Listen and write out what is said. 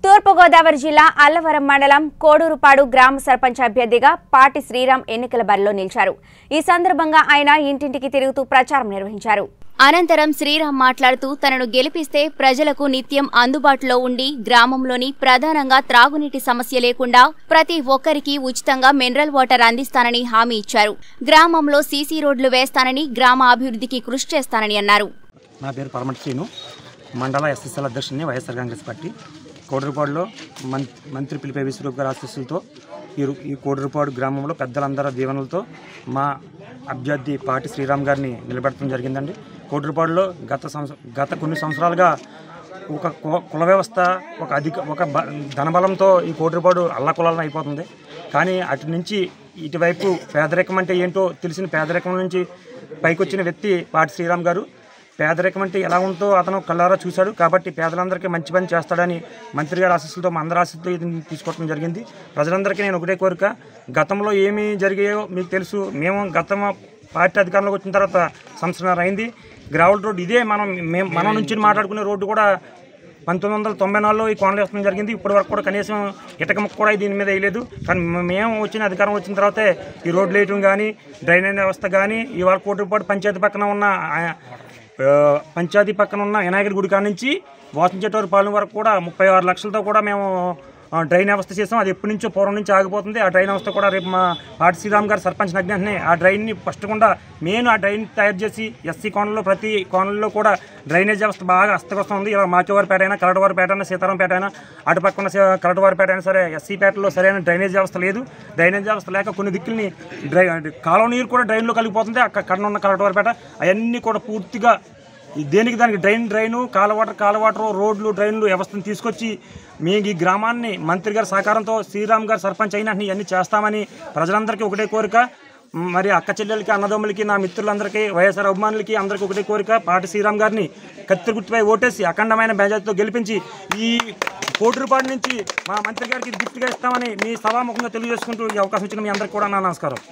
తూర్పుగోదావరి జిల్లా అల్లవరం మండలం కోడూరుపాడు గ్రామ సర్పంచ్ అభ్యర్థిగా పాటి శ్రీరామ్ ఎన్నికల బరిలో నిలిచారు ఈ సందర్భంగా ఆయన ఇంటింటికి తిరుగుతూ ప్రచారం నిర్వహించారు అనంతరం శ్రీరామ్ మాట్లాడుతూ తనను గెలిపిస్తే ప్రజలకు నిత్యం అందుబాటులో ఉండి గ్రామంలోని ప్రధానంగా త్రాగునీటి సమస్య లేకుండా ప్రతి ఒక్కరికి ఉచితంగా మినరల్ వాటర్ అందిస్తానని హామీ ఇచ్చారు గ్రామంలో సీసీ రోడ్లు వేస్తానని గ్రామ అభివృద్ధికి కృషి చేస్తానని అన్నారు నా పేరు పరమటి శ్రీను మండల ఎస్ఎస్ఎల్ అధ్యక్షుడిని వైఎస్ఆర్ కాంగ్రెస్ పార్టీ కోడరుపాడులో మం మంత్రి పిలిపే విశ్వరూప్ గారి ఆశీస్సులతో ఈ రు- ఈ కోడరుపాడు గ్రామంలో పెద్దలందరి దీవెనలతో మా అభ్యర్థి పాటి శ్రీరామ్ గారిని నిలబెట్టడం జరిగిందండి కోడరుపాడులో గత సంవత్సరం గత కొన్ని సంవత్సరాలుగా ఒక కు- కుల వ్యవస్థ ఒక అధిక ఒక బ ధనబలంతో ఈ కోటిరపాడు అల్లకులాలను అయిపోతుంది కానీ అటు నుంచి ఇటువైపు పేదరికం అంటే ఏంటో తెలిసిన పేదరికం నుంచి పైకొచ్చిన వ్యక్తి పాటి శ్రీరామ్ గారు పేదరికం అంటే ఎలా ఉందో అతను కళ్ళారా చూశాడు కాబట్టి పేదలందరికీ మంచి పని చేస్తాడని మంత్రి గారి ఆశీస్సులతో మా అందరి ఆశీస్సులతో ఇది తీసుకోవడం జరిగింది ప్రజలందరికీ నేను ఒకటే కోరిక గతంలో ఏమి జరిగాయో మీకు తెలుసు మేము గతం పార్టీ అధికారంలోకి వచ్చిన తర్వాత సంవత్సరం అయింది గ్రావెల్ రోడ్ ఇదే మనం మేము మనం నుంచి మాట్లాడుకునే రోడ్డు కూడా పంతొమ్మిది వందల తొంభై నాలుగులో ఈ కోనలు వేస్తడం జరిగింది ఇప్పటి వరకు కూడా కనీసం ఇటక ముక్క కూడా దీని మీద వేయలేదు కానీ మ- మేము వచ్చిన అధికారం వచ్చిన తర్వాతే ఈ రోడ్లు వేయటం కానీ డ్రైనేజ్ వ్యవస్థ కానీ ఇవాళ కోటి రూపాయలు పంచాయతీ పక్కన ఉన్న ఆ, ఆ, పంచాయతీ పక్కన ఉన్న వినాయకుడి గుడి కాడ నుంచి వాసంచేటవారి పాలెం వరకు కూడా ముప్పై ఆరు లక్షలతో కూడా మేము ఆ, డ్రైన్ వ్యవస్థ చేసాం అది ఎప్పటి నుంచో పూర్వం నుంచి ఆగిపోతుంది ఆ డ్రైన్ వ్యవస్థ కూడా రేపు మా పాటి శ్రీరామ్ గారు సర్పంచ్ నగ్నంటనే ఆ డ్రైన్ని ఫస్ట్ కూడా నేను ఆ డ్రైన్ తయారు చేసి ఎస్సీ కోనల్లో ప్రతి కోనల్లో కూడా డ్రైనేజ్ వ్యవస్థ బాగా అస్తవ్యస్తం ఉంది ఇలా మాచవారిపేట అయినా కలటవారిపేట అయినా సీతారాంపేట అయినా అటు పక్కన కలటవారిపేట అయినా సరే ఎస్సీ పేటలో సరైన డ్రైనేజ్ వ్యవస్థ లేదు డ్రైనేజ్ వ్యవస్థ లేక కొన్ని దిక్కుల్ని డ్రై కాలువ నీరు కూడా డ్రైన్లో కలిగిపోతుంది అక్కడ కన్న ఉన్న కలటవారిపేట అవన్నీ కూడా పూర్తిగా ఈ దేనికి దానికి డ్రైన్ డ్రైను కాలవాటర్ కాలవాటర్ రోడ్లు డ్రైన్లు వ్యవస్థను తీసుకొచ్చి మేము ఈ గ్రామాన్ని మంత్రి గారి సహకారంతో శ్రీరామ్ గారు సర్పంచ్ అయిన ఇవన్నీ చేస్తామని ప్రజలందరికీ ఒకటే కోరిక మరి అక్క చెల్లెలకి అన్నదమ్ములకి నా మిత్రులందరికీ వైఎస్ఆర్ అభిమానులకి అందరికీ ఒకటే కోరిక పాటి శ్రీరామ్ గారిని కత్తి గుర్తుపై ఓటేసి అఖండమైన మెజార్టీతో గెలిపించి ఈ కోటి రూపాయల నుంచి మా మంత్రి గారికి గిఫ్ట్గా ఇస్తామని మీ సభాముఖంగా తెలియజేసుకుంటూ ఈ అవకాశం ఇచ్చిన మీ అందరికీ కూడా నా నమస్కారం